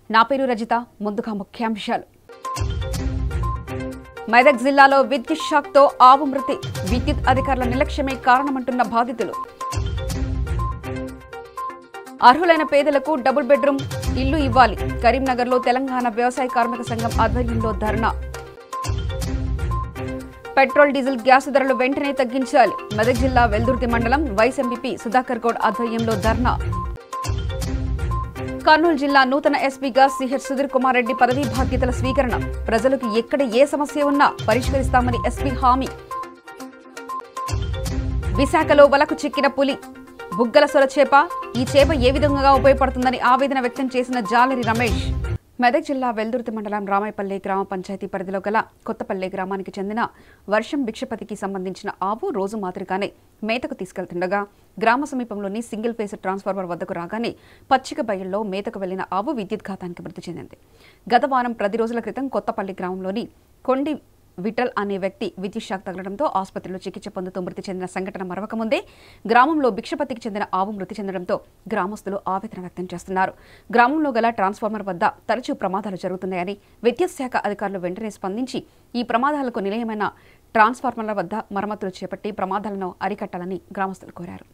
నా పేరు రజిత ముందుగా ముఖ్యాంశాలు మెదక్ జిల్లాలో విద్యుత్ షాక్తో ఆవు మృతి విద్యుత్ అధికారుల నిర్లక్ష్యమే కారణమంటున్న బాధితులు అర్హులైన పేదలకు డబుల్ బెడ్రూమ్ ఇల్లు ఇవ్వాలి కరీంనగర్లో తెలంగాణ వ్యవసాయ కార్మిక సంఘం ఆధ్వర్యంలో ధర్నా పెట్రోల్ డీజిల్ గ్యాస్ ధరలు వెంటనే తగ్గించాలి మెదక్ జిల్లా వెల్దుర్తి మండలం వైస్ ఎంపీపీ సుధాకర్ గౌడ్ ఆధ్వర్యంలో ధర్నా కర్నూలు జిల్లా నూతన ఎస్పీగా సిహెచ్ సుధీర్ కుమార్ రెడ్డి పదవీ బాధ్యతల స్వీకరణ ప్రజలకు ఎక్కడ ఏ సమస్య ఉన్నా పరిష్కరిస్తామని ఎస్పీ హామీ విశాఖలో వలకు చిక్కిన పులి బుగ్గల సొర చేప ఈ చేప ఏ విధంగా ఉపయోగపడుతుందని ఆవేదన వ్యక్తం చేసిన జాలరి రమేష్ మెదక్ జిల్లా వెల్దుర్తి మండలం రామాయపల్లి గ్రామ పంచాయతీ పరిధిలో గల కొత్తపల్లి గ్రామానికి చెందిన వర్షం భిక్షపతికి సంబంధించిన ఆవు రోజు మాదిరిగానే మేతకు తీసుకెళ్తుండగా గ్రామ సమీపంలోని సింగిల్ ఫేస్ ట్రాన్స్ఫార్మర్ వద్దకు రాగానే పచ్చిక బయల్లో మేతకు వెళ్లిన ఆవు విద్యుత్ ఘాతానికి మృతి చెందింది గత వారం పది రోజుల క్రితం కొత్తపల్లి గ్రామంలోని కొండి విఠల్ అనే వ్యక్తి విద్యుత్ షాక్ తగలడంతో ఆసుపత్రిలో చికిత్స పొందుతూ మృతి చెందిన సంఘటన మరవక ముందే గ్రామంలో భిక్షపతికి చెందిన ఆవు మృతి చెందడంతో గ్రామస్తులు ఆవేదన వ్యక్తం చేస్తున్నారు గ్రామంలో గల ట్రాన్స్ఫార్మర్ వద్ద తరచూ ప్రమాదాలు జరుగుతున్నాయని విద్యుత్ శాఖ అధికారులు వెంటనే స్పందించి ఈ ప్రమాదాలకు నిలయమైన ట్రాన్స్ఫార్మర్ల వద్ద మరమ్మతులు చేపట్టి ప్రమాదాలను అరికట్టాలని గ్రామస్తులు కోరారు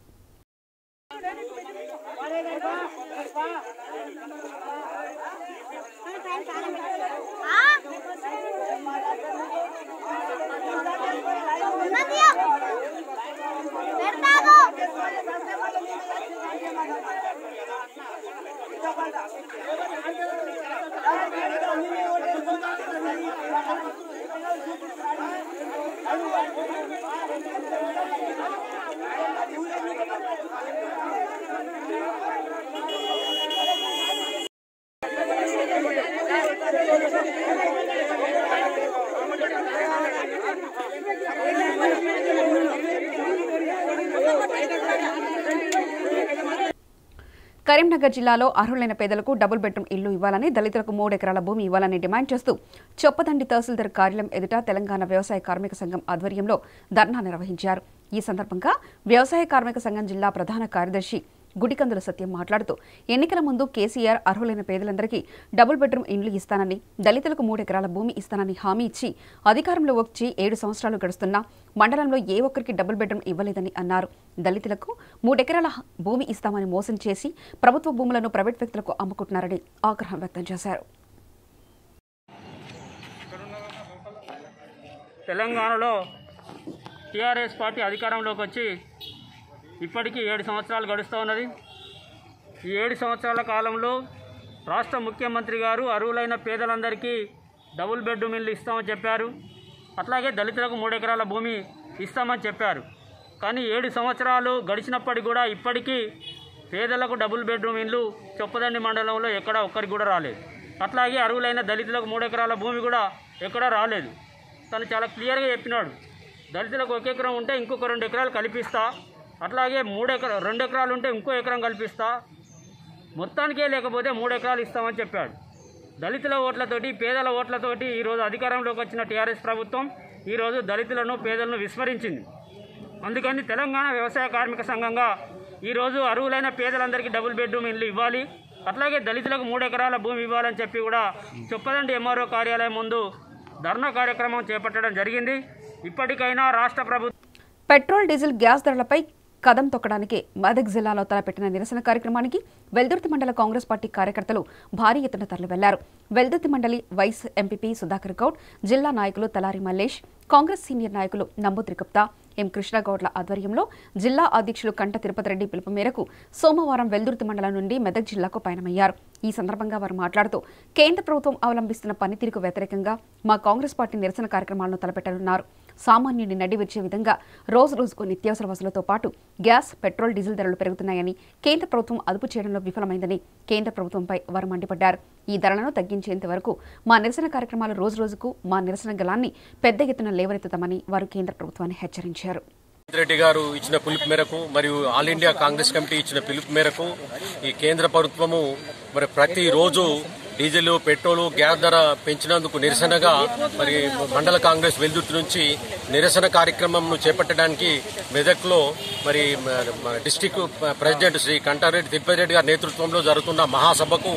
కరీంనగర్ జిల్లాలో అర్హులైన పేదలకు డబుల్ బెడ్రూమ్ ఇల్లు ఇవ్వాలని దళితులకు మూడు ఎకరాల భూమి ఇవ్వాలని డిమాండ్ చేస్తూ చొప్పదండి తహసీల్దార్ కార్యాలయం ఎదుట తెలంగాణ వ్యవసాయ కార్మిక సంఘం ఆధ్వర్యంలో ధర్నా నిర్వహించారు ఈ సందర్భంగా వ్యవసాయ కార్మిక సంఘం జిల్లా ప్రధాన కార్యదర్శి గుడికందుల సత్యం మాట్లాడుతూ ఎన్నికల ముందు కేసీఆర్ అర్హులైన పేదలందరికీ డబుల్ బెడ్రూమ్ ఇండ్లు ఇస్తానని దళితులకు మూడు ఎకరాల భూమి ఇస్తానని హామీ ఇచ్చి అధికారంలో వచ్చి ఏడు సంవత్సరాలు గడుస్తున్నా మండలంలో ఏ ఒక్కరికి డబుల్ బెడ్రూమ్ ఇవ్వలేదని అన్నారు దళితులకు మూడెకరాల భూమి ఇస్తామని మోసం చేసి ప్రభుత్వ భూములను ప్రైవేట్ వ్యక్తులకు అమ్ముకుంటున్నారని ఆగ్రహం వ్యక్తం చేశారు తెలంగాణలో టీఆర్ఎస్ పార్టీ అధికారంలోకి వచ్చి ఇప్పటికీ ఏడు సంవత్సరాలు గడుస్తూ ఉన్నది ఈ ఏడు సంవత్సరాల కాలంలో రాష్ట్ర ముఖ్యమంత్రి గారు అర్హులైన పేదలందరికీ డబుల్ బెడ్రూమ్ ఇల్లు ఇస్తామని చెప్పారు అట్లాగే దళితులకు మూడు ఎకరాల భూమి ఇస్తామని చెప్పారు కానీ ఏడు సంవత్సరాలు గడిచినప్పటికీ కూడా ఇప్పటికీ పేదలకు డబుల్ బెడ్రూమ్ ఇల్లు చొప్పదండి మండలంలో ఎక్కడ ఒక్కరికి కూడా రాలేదు అట్లాగే అర్హులైన దళితులకు మూడు ఎకరాల భూమి కూడా ఎక్కడా రాలేదు తను చాలా క్లియర్గా చెప్పినాడు దళితులకు ఒక ఎకరం ఉంటే ఇంకొక రెండు ఎకరాలు కల్పిస్తా అట్లాగే మూడు ఎకరా రెండు ఎకరాలు ఉంటే ఇంకో ఎకరం కల్పిస్తా మొత్తానికే లేకపోతే మూడు ఎకరాలు ఇస్తామని చెప్పాడు దళితుల ఓట్లతోటి పేదల ఓట్లతోటి ఈరోజు అధికారంలోకి వచ్చిన టీఆర్ఎస్ ప్రభుత్వం ఈరోజు దళితులను పేదలను విస్మరించింది అందుకని తెలంగాణ వ్యవసాయ కార్మిక సంఘంగా ఈరోజు అర్హులైన పేదలందరికీ డబుల్ బెడ్రూమ్ ఇల్లు ఇవ్వాలి అట్లాగే దళితులకు మూడు ఎకరాల భూమి ఇవ్వాలని చెప్పి కూడా చొప్పదండి ఎంఆర్ఓ కార్యాలయం ముందు ధర్నా కార్యక్రమం చేపట్టడం జరిగింది ఇప్పటికైనా రాష్ట్ర ప్రభుత్వం పెట్రోల్ డీజిల్ గ్యాస్ ధరలపై కదం తొక్కడానికి మెదక్ జిల్లాలో తలపెట్టిన నిరసన కార్యక్రమానికి వెల్దుర్తి మండల కాంగ్రెస్ పార్టీ కార్యకర్తలు భారీ ఎత్తున తరలి వెళ్లారు వెల్దుర్తి మండలి వైస్ ఎంపీపీ సుధాకర్ గౌడ్ జిల్లా నాయకులు తలారి మల్లేష్ కాంగ్రెస్ సీనియర్ నాయకులు నంబు గుప్తా ఎం కృష్ణగౌడ్ల ఆధ్వర్యంలో జిల్లా అధ్యక్షులు కంట తిరుపతి రెడ్డి పిలుపు మేరకు సోమవారం వెల్దుర్తి మండలం నుండి మెదక్ జిల్లాకు పయనమయ్యారు ఈ సందర్భంగా వారు మాట్లాడుతూ కేంద్ర ప్రభుత్వం అవలంబిస్తున్న పనితీరుకు వ్యతిరేకంగా మా కాంగ్రెస్ పార్టీ నిరసన కార్యక్రమాలను తలపెట్టనున్నారు సామాన్యుడిని నడివిచ్చే విధంగా రోజు రోజుకు నిత్యావసర వసూలతో పాటు గ్యాస్ పెట్రోల్ డీజిల్ ధరలు పెరుగుతున్నాయని కేంద్ర ప్రభుత్వం అదుపు చేయడంలో విఫలమైందని కేంద్ర ప్రభుత్వంపై వారు మండిపడ్డారు ఈ ధరలను తగ్గించేంత వరకు మా నిరసన కార్యక్రమాలు రోజు రోజుకు మా నిరసన గలాన్ని పెద్ద ఎత్తున లేవనెత్తుతామని వారు కేంద్ర ప్రభుత్వాన్ని హెచ్చరించారు రెడ్డి గారు ఇచ్చిన పిలుపు మేరకు మరియు ఆల్ ఇండియా కాంగ్రెస్ కమిటీ ఇచ్చిన పిలుపు మేరకు ఈ కేంద్ర ప్రభుత్వము మరి ప్రతి రోజు డీజిల్ పెట్రోల్ గ్యాస్ ధర పెంచినందుకు నిరసనగా మరి మండల కాంగ్రెస్ వెల్దుర్తి నుంచి నిరసన కార్యక్రమం చేపట్టడానికి మెదక్లో మరి మన డిస్టిక్ ప్రెసిడెంట్ శ్రీ కంటారెడ్డి తిరుపతి రెడ్డి గారి నేతృత్వంలో జరుగుతున్న మహాసభకు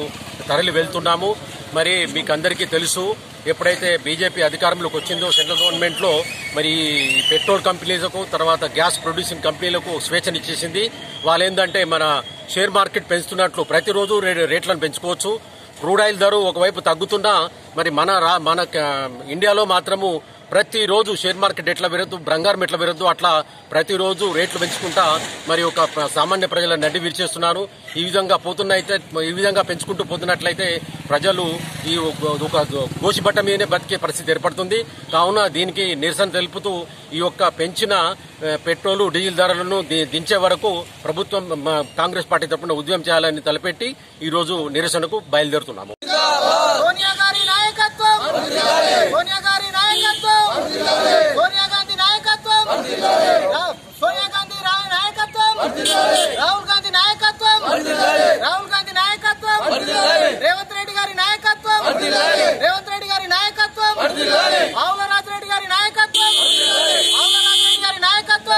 తరలి వెళ్తున్నాము మరి మీకు అందరికీ తెలుసు ఎప్పుడైతే బీజేపీ అధికారంలోకి వచ్చిందో సెంట్రల్ గవర్నమెంట్ లో మరి ఈ పెట్రోల్ కంపెనీలకు తర్వాత గ్యాస్ ప్రొడ్యూసింగ్ కంపెనీలకు స్వేచ్ఛనిచ్చేసింది వాళ్ళు ఏంటంటే మన షేర్ మార్కెట్ పెంచుతున్నట్లు ప్రతిరోజు రే- రేట్లను పెంచుకోవచ్చు క్రూడ్ ఆయిల్ ధర ఒకవైపు తగ్గుతున్నా మరి మన రా- మన క- ఇండియాలో మాత్రము ప్రతిరోజు షేర్ మార్కెట్ ఎట్లా పెరగదు బంగారం ఎట్లా పెరగదు అట్లా ప్రతిరోజు రేట్లు పెంచుకుంటా మరి ఒక ప్ర- సామాన్య ప్రజల నడ్డి విరిచేస్తున్నారు ఈ విధంగా పోతున్నైతే ఈ విధంగా పెంచుకుంటూ పోతున్నట్లయితే ప్రజలు ఈ ఒక- ఒక గోసిబట్ట మీదనే బతికే పరిస్థితి ఏర్పడుతుంది కావున దీనికి నిరసన తెలుపుతూ ఈ యొక్క పెంచిన ఆ, పెట్రోలు డీజిల్ ధరలను ది- దించే వరకు ప్రభుత్వం మ, కాంగ్రెస్ పార్టీ తరఫున ఉద్యమం చేయాలని తలపెట్టి ఈ రోజు నిరసనకు బయలుదేరుతున్నాము సోనియా గారి నాయకత్వం సోనియా గారి నాయకత్వం సోనియా గాంధీ నాయకత్వం రా- సోనియా గాంధీ రా- నాయకత్వం రాహుల్ గాంధీ నాయకత్వం రాహుల్ గాంధీ నాయకత్వం రేవంత్ రెడ్డి గారి నాయకత్వం రేవంత్ రెడ్డి గారి నాయకత్వం ఆవుల రాజరెడ్డి గారి నాయకత్వం ఆవుల రాజరెడ్డి గారి నాయకత్వం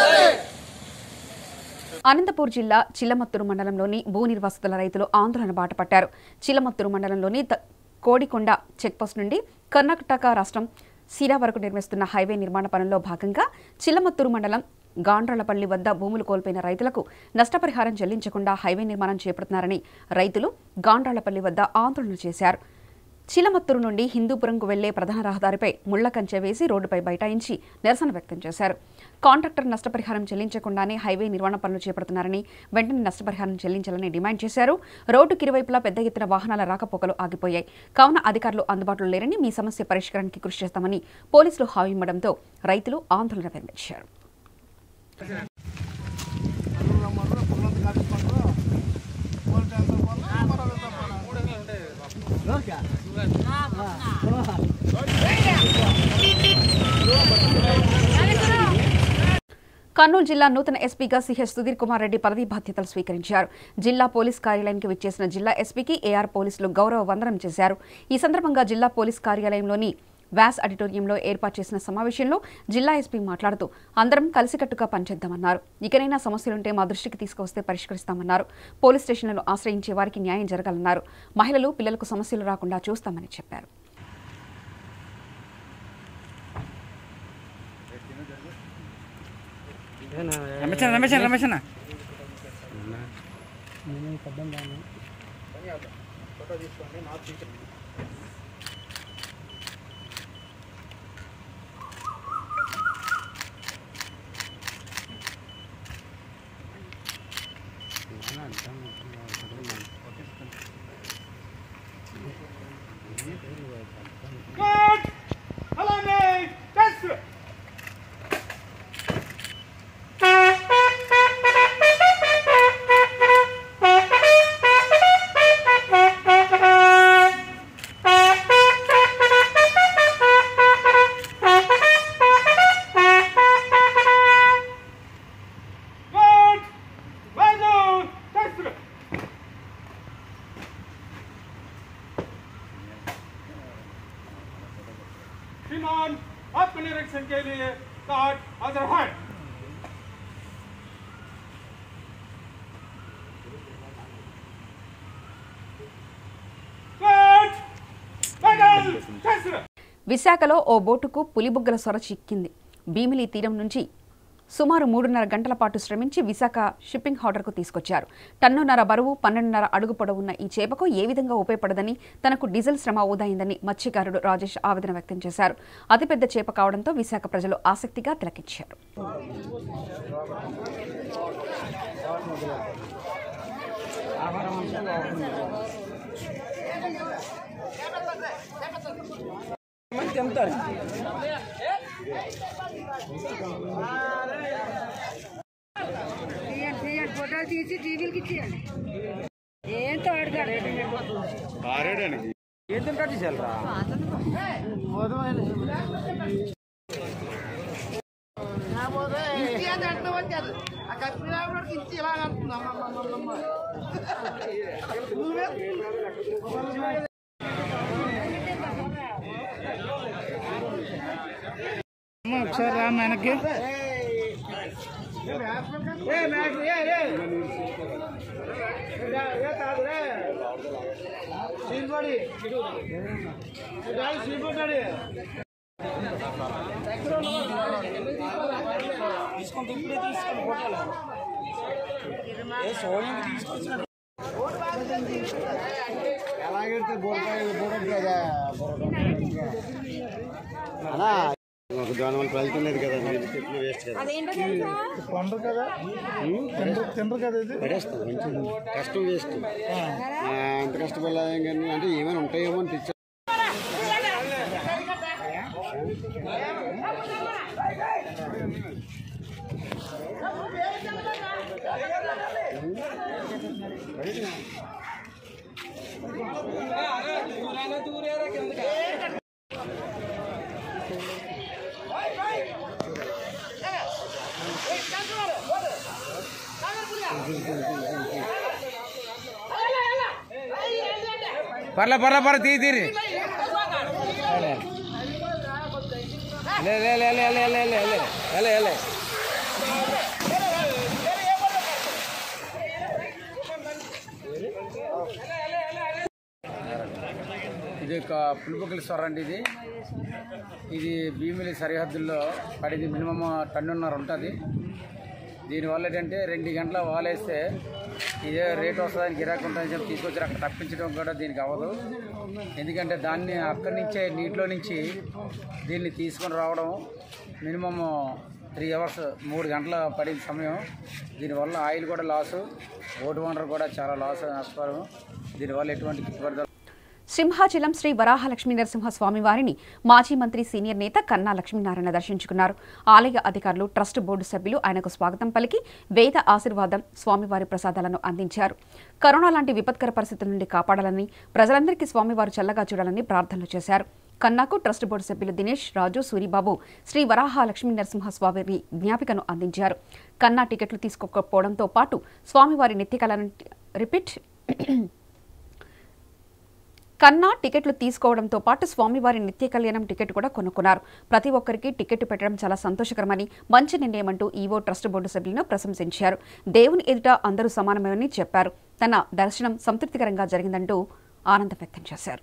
అనంతపూర్ జిల్లా చిల్లమత్తూరు మండలంలోని భూ నిర్వాసితుల రైతులు ఆందోళన బాట పట్టారు చిల్లమత్తూరు మండలంలోని త- కోడికొండ చెక్పోస్ట్ నుండి కర్ణాటక రాష్ట్రం సిరా వరకు నిర్మిస్తున్న హైవే నిర్మాణ పనుల్లో భాగంగా చిల్లమత్తూరు మండలం గాండ్రలపల్లి వద్ద భూములు కోల్పోయిన రైతులకు నష్టపరిహారం చెల్లించకుండా హైవే నిర్మాణం చేపడుతున్నారని రైతులు గాండ్రాలపల్లి వద్ద ఆందోళన చేశారు చిలమత్తూరు నుండి హిందూపురంకు వెళ్లే ప్రధాన రహదారిపై ముళ్ల కంచె వేసి రోడ్డుపై బైఠాయించి నిరసన వ్యక్తం చేశారు కాంట్రాక్టర్ నష్టపరిహారం చెల్లించకుండానే హైవే నిర్మాణ పనులు చేపడుతున్నారని వెంటనే నష్టపరిహారం చెల్లించాలని డిమాండ్ చేశారు రోడ్డుకి ఇరువైపులా పెద్ద ఎత్తున వాహనాల రాకపోకలు ఆగిపోయాయి కావున అధికారులు అందుబాటులో లేరని మీ సమస్య పరిష్కారానికి కృషి చేస్తామని పోలీసులు హామీ ఇవ్వడంతో రైతులు ఆందోళన విరమించారు కర్నూలు జిల్లా నూతన ఎస్పీగా సిహెచ్ సుధీర్ కుమార్ రెడ్డి పదవీ బాధ్యతలు స్వీకరించారు జిల్లా పోలీస్ కార్యాలయానికి విచ్చేసిన జిల్లా ఎస్పీకి ఏఆర్ పోలీసులు గౌరవ వందనం చేశారు ఈ సందర్భంగా జిల్లా పోలీస్ కార్యాలయంలోని వ్యాస్ ఆడిటోరియంలో ఏర్పాటు చేసిన సమావేశంలో జిల్లా ఎస్పీ మాట్లాడుతూ అందరం కలిసికట్టుగా పనిచేద్దామన్నారు ఇకనైనా సమస్యలుంటే మా దృష్టికి తీసుకువస్తే పరిష్కరిస్తామన్నారు పోలీస్ స్టేషన్లను ఆశ్రయించే వారికి న్యాయం జరగాలన్నారు మహిళలు పిల్లలకు సమస్యలు రాకుండా చూస్తామని చెప్పారు రమేష్ రమేష్ రమేష్ అన్న श्रीमान आपके निरीक्षण के लिए कार्ड हाजिर है Good. Medal. Chancellor. విశాఖలో ఓ బోటుకు పులిబుగ్గల సొర చిక్కింది భీమిలి తీరం నుంచి సుమారు మూడున్నర గంటల పాటు శ్రమించి విశాఖ షిప్పింగ్ హార్డర్కు తీసుకొచ్చారు టన్నున్నర బరువు పన్నెండున్నర అడుగు పొడవున్న ఈ చేపకు ఏ విధంగా ఉపయోగపడదని తనకు డీజిల్ శ్రమ ఊదైందని మత్స్యకారుడు రాజేష్ ఆవేదన వ్యక్తం చేశారు అతిపెద్ద చేప కావడంతో విశాఖ ప్రజలు ఆసక్తిగా తిలకించారు ఏం తింటాడు చేయాలరా ఒకసారి రా వెనక్కి ఎలాగైతే బోరకాయ బోర అలా ఒక దానివల్ల వెళ్తున్నది కదా మీరు చెట్లు వేస్ట్ కదా పండ్రు కదా తిండ్రు తిండ్రు కదా ఇది పడేస్తుంది మంచిది కష్టం వేస్ట్ అంత కష్టపడలేం కానీ అంటే ఏమైనా ఉంటాయేమో అని తెచ్చా పర్లే పర్లే పర్లే తీ తీరి లే లే లే లే లే లే లే లే లే లే ఇది ఒక పులిపొక్కల స్వర అండి ఇది ఇది భీమిలి సరిహద్దుల్లో పడింది మినిమం టన్నున్నర ఉంటుంది దీనివల్ల ఏంటంటే రెండు గంటల వాలేస్తే ఇదే రేట్ వస్తుందని గిరాకు ఉంటుందని చెప్పి తీసుకొచ్చి అక్కడ తప్పించడం కూడా దీనికి అవ్వదు ఎందుకంటే దాన్ని అక్కడి నుంచే నీటిలో నుంచి దీన్ని తీసుకొని రావడం మినిమమ్ త్రీ అవర్స్ మూడు గంటల పడిన సమయం దీనివల్ల ఆయిల్ కూడా లాసు ఓటు వనరు కూడా చాలా లాస్ నష్టపరం దీనివల్ల ఎటువంటి గిట్టుబాటు ధర సింహాచలం శ్రీ వరాహలక్ష్మీ నరసింహ స్వామి వారిని మాజీ మంత్రి సీనియర్ నేత కన్నా లక్ష్మీనారాయణ దర్శించుకున్నారు ఆలయ అధికారులు ట్రస్ట్ బోర్డు సభ్యులు ఆయనకు స్వాగతం పలికి వేద ఆశీర్వాదం స్వామివారి ప్రసాదాలను అందించారు కరోనా లాంటి విపత్కర పరిస్థితుల నుండి కాపాడాలని ప్రజలందరికీ స్వామివారు చల్లగా చూడాలని ప్రార్థనలు చేశారు కన్నాకు ట్రస్ట్ బోర్డు సభ్యులు దినేష్ రాజు సూరిబాబు శ్రీ వరాహ లక్ష్మీ నరసింహస్వామి జ్ఞాపికను అందించారు కన్నా టికెట్లు తీసుకోకపోవడంతో పాటు స్వామివారి నిత్యకలను రిపీట్ కన్నా టికెట్లు తీసుకోవడంతో పాటు స్వామివారి నిత్య కళ్యాణం టికెట్ కూడా కొనుక్కున్నారు ప్రతి ఒక్కరికి టికెట్ పెట్టడం చాలా సంతోషకరమని మంచి నిర్ణయమంటూ ఈవో ట్రస్ట్ బోర్డు సభ్యులను ప్రశంసించారు దేవుని ఎదుట అందరూ సమానమని చెప్పారు తన దర్శనం సంతృప్తికరంగా జరిగిందంటూ ఆనందం వ్యక్తం చేశారు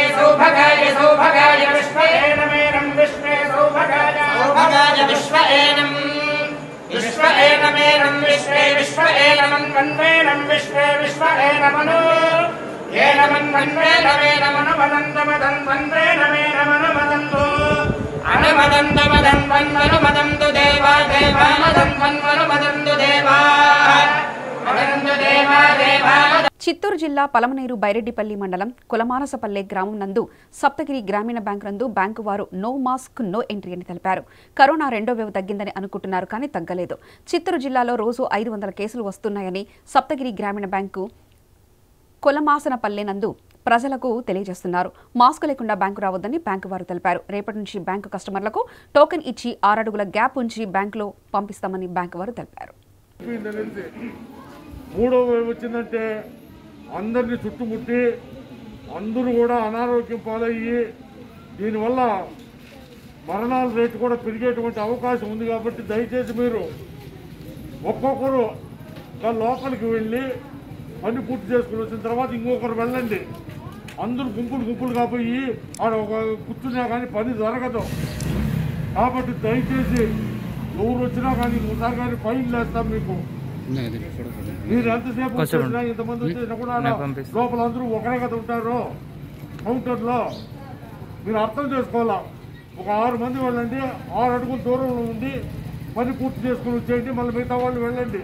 సౌభగాయ విశ్వ ఏనం విశ్వ ఏనమేనం విశ్వే విశ్వ ఏనమం కన్వేనం విశ్వే విశ్వ ఏనమను ఏనమన్వన్వేనమేనమను మదంతమదం వన్వేనమేనమను మదంతు అనుమదంతమదం వన్వను మదంతు దేవా దేవా మదం వన్వను మదంతు దేవా మదంతు దేవా దేవా చిత్తూరు జిల్లా పలమనేరు బైరెడ్డిపల్లి మండలం కులమానసపల్లె గ్రామం నందు సప్తగిరి గ్రామీణ బ్యాంక్ నందు బ్యాంకు వారు నో మాస్క్ నో ఎంట్రీ అని తెలిపారు కరోనా రెండో వేవ్ తగ్గిందని అనుకుంటున్నారు కానీ తగ్గలేదు చిత్తూరు జిల్లాలో రోజు ఐదు వందల కేసులు వస్తున్నాయని సప్తగిరి గ్రామీణ బ్యాంకు కొలమాసనపల్లె నందు ప్రజలకు తెలియజేస్తున్నారు మాస్క్ లేకుండా బ్యాంకు రావద్దని బ్యాంకు వారు తెలిపారు రేపటి నుంచి బ్యాంకు కస్టమర్లకు టోకెన్ ఇచ్చి ఆరడుగుల గ్యాప్ ఉంచి బ్యాంకులో పంపిస్తామని బ్యాంకు వారు తెలిపారు తెలిసి మూడో వేవ్ వచ్చిందంటే అందరినీ చుట్టుముట్టి అందరూ కూడా అనారోగ్యం పాలయ్యి దీనివల్ల మరణాల రేటు కూడా పెరిగేటువంటి అవకాశం ఉంది కాబట్టి దయచేసి మీరు ఒక్కొక్కరు ఒక లోపలికి వెళ్ళి పని పూర్తి చేసుకుని వచ్చిన తర్వాత ఇంకొకరు వెళ్ళండి అందరూ గుంపులు గుంపులుగా పోయి ఆడ ఒక కూర్చున్నా కానీ పని జరగదు కాబట్టి దయచేసి ఎవరు వచ్చినా కానీ ఒకసారి కానీ ఫైన్ వేస్తాం మీకు మీరు ఎంతసేపు వచ్చినా ఇంతమంది వచ్చినా కూడా ఆడ లోపల అందరూ ఒకరే కదా ఉంటారు కౌంటర్లో మీరు అర్థం చేసుకోవాలా ఒక ఆరు మంది వెళ్ళండి ఆరు అడుగుల దూరంలో ఉండి పని పూర్తి చేసుకుని వచ్చేయండి మళ్ళీ మిగతా వాళ్ళు వెళ్ళండి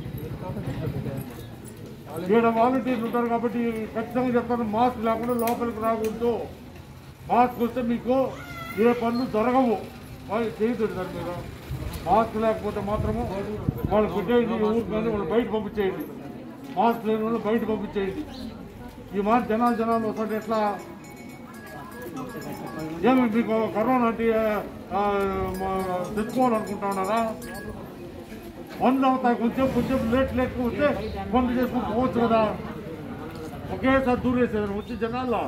ఇక్కడ వాలంటీర్లు ఉంటారు కాబట్టి ఖచ్చితంగా చెప్తాను మాస్క్ లేకుండా లోపలికి రాకూడదు మాస్క్ వస్తే మీకు ఏ పనులు జరగవు వాళ్ళు చేయదు సార్ మీరు మాస్క్ లేకపోతే మాత్రము వాళ్ళు పెట్టేయండి ఊరికి కానీ వాళ్ళు బయట పంపించేయండి మాస్క్ లేని వాళ్ళు బయట పంపించేయండి ఈ మాట జనాలు జనాలు వస్తుంటే ఎట్లా ఏమి మీకు కరోనా అంటే ఆ, మా- తెచ్చుకోవాలనుకుంటా ఉన్నారా వంద అవుతాయి కొంచెం కొంచెం లేట్ లేట్ వస్తే వంద చేసుకుని పోవచ్చు కదా ఒకేసారి దూరేసేది వచ్చి జనాల్లో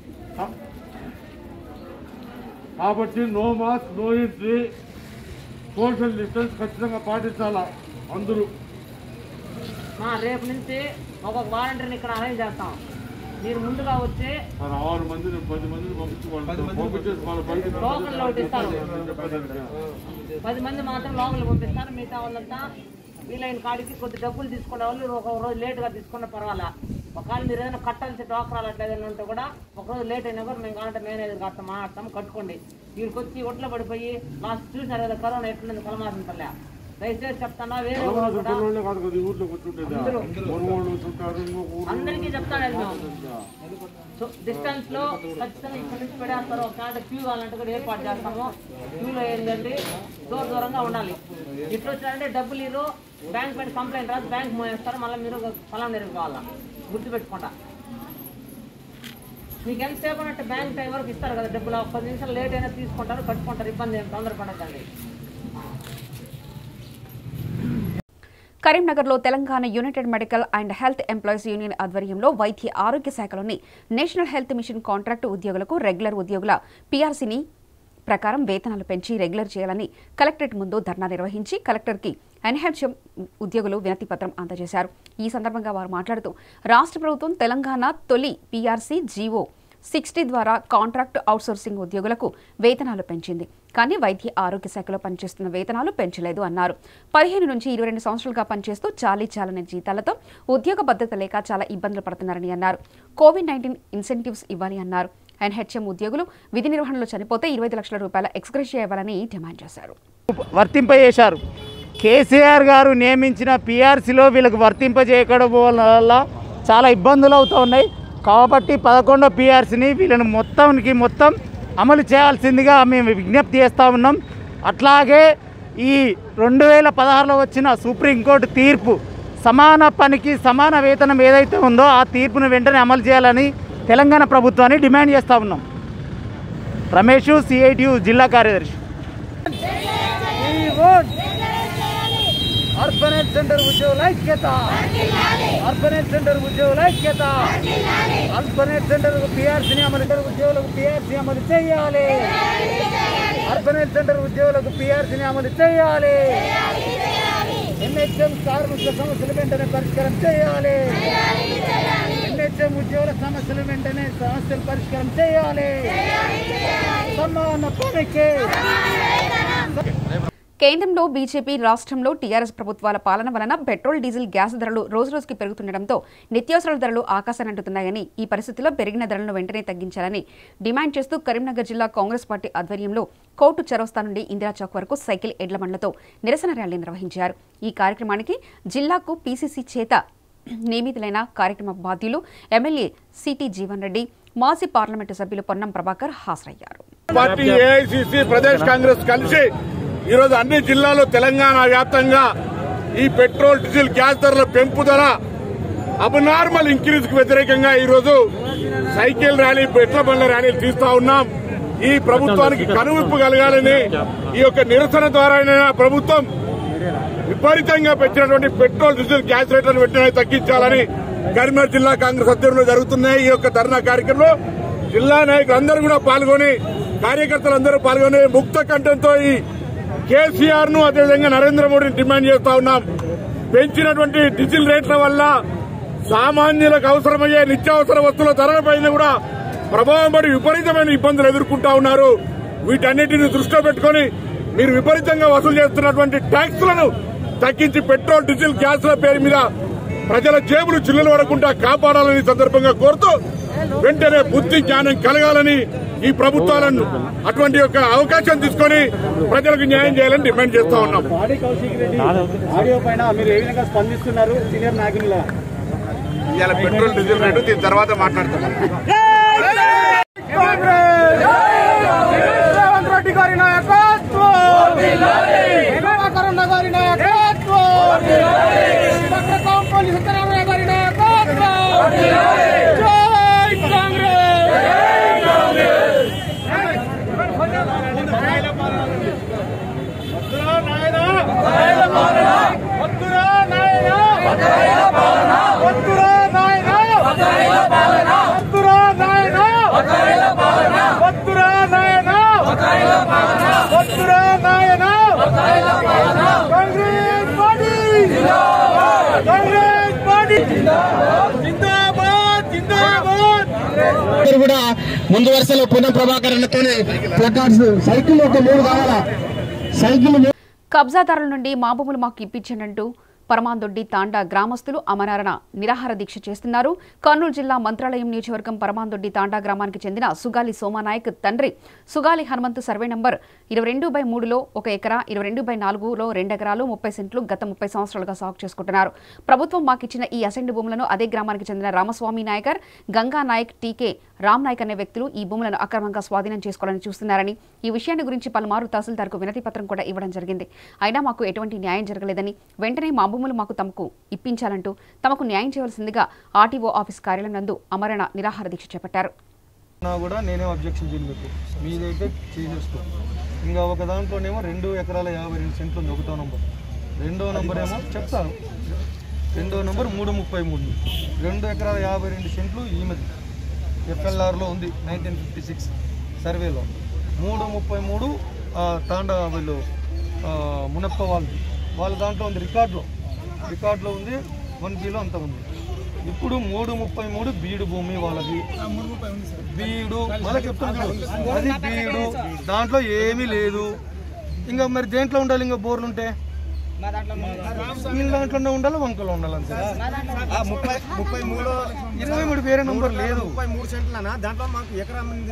కాబట్టి no mask no entry social distance ఖచ్చితంగా పాటించాలా అందరూ మా రేపు నుంచి ఒక్కొక్క వాలంటీర్ని ఇక్కడ అరేంజ్ చేస్తాం మీరు ముందుగా వచ్చి మరి ఆరు మందిని పది మందిని పంపించుకోవాలి పంపించేసి వాళ్ళ బయట టోకన్లు ఒకటి ఇస్తారు పది మంది మాత్రం లోపలికి పంపిస్తారు మిగతా వాళ్ళంతా వీలైన కాడికి కొద్ది డబ్బులు తీసుకునే వాళ్ళు ఒక రోజు లేటుగా తీసుకున్న పర్వాలా ఒకవేళ మీరు ఏదైనా కట్టాల్సి డాక్రాలు అట్లా ఏదైనా ఉంటే కూడా ఒక రోజు లేట్ అయినా కూడా మేము కావాలంటే నేను ఏది కడతాం మాట్లాడతాం కట్టుకోండి వీరికి వచ్చి ఒట్లో పడిపోయి లాస్ట్ చూసారు కదా కరోనా ఎట్లుంది కలమాసం పల్లె దయచేసి చెప్తానా వేరే ఊరు కూడా పిల్లలే కాదు కదా ఈ ఊర్లో కూర్చుంటేదా మనవాళ్ళు చుట్టారు ఇంకొక ఊరు అందరికీ చెప్తాను మేము సో డిస్టెన్స్ లో ఖచ్చితంగా ఇక్కడ నుంచి పెడేస్తారు ఒక కాడ క్యూ కావాలంటే కూడా ఏర్పాటు చేస్తాము క్యూలో ఏంటంటే దూర దూరంగా ఉండాలి ఇట్లా వచ్చినారంటే డబ్బులు ఇరు బ్యాంక్ పైన కంప్లైంట్ రాదు బ్యాంక్ మోయేస్తారు మళ్ళీ మీరు పొలం నెరుగుకోవాలా గుర్తుపెట్టుకుంటా మీకు ఎంతసేపు అంటే బ్యాంక్ టైం వరకు ఇస్తారు కదా డబ్బులు ఒక పది నిమిషాలు లేట్ అయినా తీసుకుంటారు కట్టుకుంటారు ఇబ్బంది ఏం తొందరపడకండి కరీంనగర్లో Telangana united medical and health employees union ఆధ్వర్యంలో వైద్య ఆరోగ్య శాఖలోని నేషనల్ హెల్త్ మిషన్ కాంట్రాక్టు ఉద్యోగులకు రెగ్యులర్ ఉద్యోగుల పీఆర్సీని ప్రకారం వేతనాలు పెంచి రెగ్యులర్ చేయాలని కలెక్టరేట్ ముందు ధర్నా నిర్వహించి కలెక్టర్కి ఎన్హెచ్ఎం ఉద్యోగులు వినతి పత్రం అందజేశారు ఈ సందర్భంగా వారు మాట్లాడుతూ రాష్ట్ర ప్రభుత్వం తెలంగాణ తొలి పీఆర్సీ జీవో సిక్స్టీ ద్వారా కాంట్రాక్ట్ అవుట్సోర్సింగ్ ఉద్యోగులకు వేతనాలు పెంచింది కానీ వైద్య ఆరోగ్య శాఖలో పనిచేస్తున్న వేతనాలు పెంచలేదు అన్నారు పదిహేను నుంచి ఇరవై రెండు సంవత్సరాలుగా పనిచేస్తూ చాలీ చాలని జీతాలతో ఉద్యోగ భద్రత లేక చాలా ఇబ్బందులు పడుతున్నారని అన్నారు కోవిడ్ నైన్టీన్ ఇన్సెంటివ్స్ ఇవ్వాలి అన్నారు ఎన్హెచ్ఎం ఉద్యోగులు విధి నిర్వహణలో చనిపోతే ఇరవై లక్షల రూపాయల ఎక్స్గ్రెషియా ఇవ్వాలని డిమాండ్ చేశారు వర్తింపజేశారు కేసీఆర్ గారు నియమించిన పీఆర్సీలో వీళ్ళకి వర్తింపజేయకపోవడం వల్ల చాలా ఇబ్బందులు అవుతూ ఉన్నాయి కాబట్టి పదకొండో పీఆర్సీని వీళ్ళని మొత్తానికి మొత్తం అమలు చేయాల్సిందిగా మేము విజ్ఞప్తి చేస్తూ ఉన్నాం అట్లాగే ఈ రెండు వేల పదహారులో వచ్చిన సుప్రీంకోర్టు తీర్పు సమాన పనికి సమాన వేతనం ఏదైతే ఉందో ఆ తీర్పును వెంటనే అమలు చేయాలని తెలంగాణ ప్రభుత్వాన్ని డిమాండ్ చేస్తూ ఉన్నాం రమేష్ సిఐటియు జిల్లా కార్యదర్శి అర్బనేట్ సెంటర్ ఉద్యోగుల ఐక్యత అర్బనేట్ సెంటర్ ఉద్యోగుల ఐక్యత అర్బనేట్ సెంటర్ పిఆర్సీని అమలు ఉద్యోగులకు పిఆర్సీ అమలు చేయాలి అర్బనేట్ సెంటర్ ఉద్యోగులకు పిఆర్సీని అమలు చేయాలి ఎన్హెచ్ఎం కార్మికుల సమస్యలు వెంటనే పరిష్కారం చేయాలి ఎన్హెచ్ఎం ఉద్యోగుల సమస్యలు వెంటనే సమస్యలు పరిష్కారం చేయాలి సమాన పనికి కేంద్రంలో బీజేపీ రాష్ట్రంలో టీఆర్ఎస్ ప్రభుత్వాల పాలన వలన పెట్రోల్ డీజిల్ గ్యాస్ ధరలు రోజురోజుకి పెరుగుతుండటంతో నిత్యావసరాల ధరలు ఆకాశాన్ని అంటున్నాయని ఈ పరిస్థితిలో పెరిగిన ధరలను వెంటనే తగ్గించాలని డిమాండ్ చేస్తూ కరీంనగర్ జిల్లా కాంగ్రెస్ పార్టీ ఆధ్వర్యంలో కోర్టు చౌరస్తా నుండి ఇందిరా చౌక్ వరకు సైకిల్ ఎడ్ల బండ్లతో నిరసన ర్యాలీ నిర్వహించారు ఈ కార్యక్రమానికి జిల్లాకు పీసీసీ చేత నియమితులైన కార్యక్రమ బాధ్యులు ఎమ్మెల్యే సిటీ జీవన్ రెడ్డి మాజీ పార్లమెంటు సభ్యులు పొన్నం ప్రభాకర్ హాజరయ్యారు పార్టీ ఏఐసిసి ప్రదేశ్ కాంగ్రెస్ కలిసి ఈరోజు అన్ని జిల్లాల్లో తెలంగాణ వ్యాప్తంగా ఈ పెట్రోల్ డీజిల్ గ్యాస్ ధరల పెంపుదల అబ్నార్మల్ ఇంక్రీజ్ కు వ్యతిరేకంగా ఈరోజు సైకిల్ ర్యాలీ పెట్ల బండ్ల ర్యాలీలు తీస్తా ఉన్నాం ఈ ప్రభుత్వానికి కనువిప్పు కలగాలని ఈ యొక్క నిరసన ద్వారా ప్రభుత్వం విపరీతంగా పెంచినటువంటి పెట్రోల్ డీజిల్ గ్యాస్ రేట్లను వెంటనే తగ్గించాలని కరీంనగర్ జిల్లా కాంగ్రెస్ ఆధ్వర్యంలో జరుగుతున్నాయి ఈ యొక్క ధర్నా కార్యక్రమంలో జిల్లా నాయకులందరూ కూడా పాల్గొని కార్యకర్తలందరూ పాల్గొని ముక్త కంఠంతో ఈ కేసీఆర్ ను అదేవిధంగా నరేంద్ర మోడీని డిమాండ్ చేస్తా ఉన్నాం పెంచినటువంటి డీజిల్ రేట్ల వల్ల సామాన్యులకు అవసరమయ్యే నిత్యావసర వస్తువుల ధరలపైన కూడా ప్రభావం పడి విపరీతమైన ఇబ్బందులు ఎదుర్కొంటా ఉన్నారు వీటన్నిటిని దృష్టిలో పెట్టుకుని మీరు విపరీతంగా వసూలు చేస్తున్నటువంటి ట్యాక్సులను తగ్గించి పెట్రోల్ డీజిల్ గ్యాస్ల పేరు మీద ప్రజల జేబులు చిల్లలు పడకుండా కాపాడాలని ఈ సందర్భంగా కోరుతూ వెంటనే బుద్ధి జ్ఞానం కలగాలని ఈ ప్రభుత్వాలను అటువంటి యొక్క అవకాశం తీసుకొని ప్రజలకు న్యాయం చేయాలని డిమాండ్ చేస్తా ఉన్నాం బాడీ కౌశిక్ రెడ్డి ఆడియో పైన మీరు ఏ విధంగా స్పందిస్తున్నారు సీనియర్ నాయకుల ఇవాళ పెట్రోల్ డీజిల్ రేటు దీని తర్వాత మాట్లాడతాం రేవంత్ రెడ్డి గారి నాయకత్వం కరుణ గారి నాయకత్వం డాక్టర్ కాంపల్లి సత్యనారాయణ గారి నాయకత్వం జై కాంగ్రెస్ వద్దురా నాయనా వద్దురా నాయనా వద్దురా నాయనా వద్దురా నాయనా వద్దురా నాయనా అందరూ కూడా ముందు వరుసలో పునః ప్రభాకర్ అన్నతోనే ప్లకార్డ్స్ సైకిల్ ఒక మూడు కావాలా సైకిల్ మూడు కబ్జాదారుల నుండి మా భూములు మాకు ఇప్పించండంటూ పరమాందొడ్డి తాండా గ్రామస్తులు అమరారణ నిరాహార దీక్ష చేస్తున్నారు కర్నూలు జిల్లా మంత్రాలయం నియోజకవర్గం పరమాందొడ్డి తాండా గ్రామానికి చెందిన సుగాలి సోమానాయక్ తండ్రి సుగాలి హనుమంతు సర్వే నంబర్ ఇరవై రెండు బై మూడులో ఒక ఎకరా ఇరవై రెండు బై నాలుగులో రెండు ఎకరాలు ముప్పై సెంట్లు గత ముప్పై సంవత్సరాలుగా సాగు చేసుకుంటున్నారు ప్రభుత్వం మాకిచ్చిన ఈ అసెంబ్లీ భూములను అదే గ్రామానికి చెందిన రామస్వామి నాయకర్ గంగా నాయక్ టీకే రామ్ నాయక్ అనే వ్యక్తులు ఈ భూములను అక్రమంగా స్వాధీనం చేసుకోవాలని చూస్తున్నారని ఈ విషయాన్ని గురించి పలుమారు తహసీల్దార్కు వినతి పత్రం కూడా ఇవ్వడం జరిగింది అయినా మాకు ఎటువంటి న్యాయం జరగలేదని వెంటనే మా భూములు మాకు తమకు ఇప్పించాలంటూ తమకు న్యాయం చేయవలసిందిగా ఆర్టీఓ ఆఫీస్ కార్యాలయం నందు అమరణ నిరాహార దీక్ష చేపట్టారు నా కూడా నేనే అబ్జెక్షన్ చేయను మీకు మీదైతే చేసేసుకో ఇంకా ఒక దాంట్లోనేమో రెండు ఎకరాల యాభై రెండు సెంట్లు ఉంది ఒకటో నంబర్ రెండో నంబర్ ఏమో చెప్తాను రెండో నంబర్ మూడు ముప్పై మూడు రెండు ఎకరాల యాభై రెండు సెంట్లు ఈమెది ఎఫ్ఎల్ఆర్లో ఉంది నైన్టీన్ ఫిఫ్టీ సిక్స్ సర్వేలో మూడు ముప్పై మూడు ఆ, తాండా వీళ్ళు ఆ, మునప్ప వాళ్ళది వాళ్ళ దాంట్లో ఉంది రికార్డులో రికార్డులో ఉంది వన్ కిలో అంత ఉంది ఇప్పుడు మూడు ముప్పై మూడు బీడు భూమి వాళ్ళది బీడు మళ్ళీ చెప్తాను చూడు. అది బీడు దాంట్లో ఏమీ లేదు ఇంకా మరి దేంట్లో ఉండాలి ఇంకా బోర్లు ఉంటే వీళ్ళ దాంట్లోనే ఉండాలి వంకలో ఉండాలి అంతే ముప్పై ముప్పై మూడు ఇరవై మూడు వేరే నంబర్ లేదు ముప్పై మూడు సెంట్లనా దాంట్లో మాకు ఎకరా మంది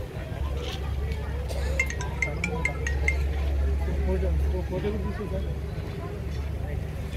ఫోటో తీసుకో సార్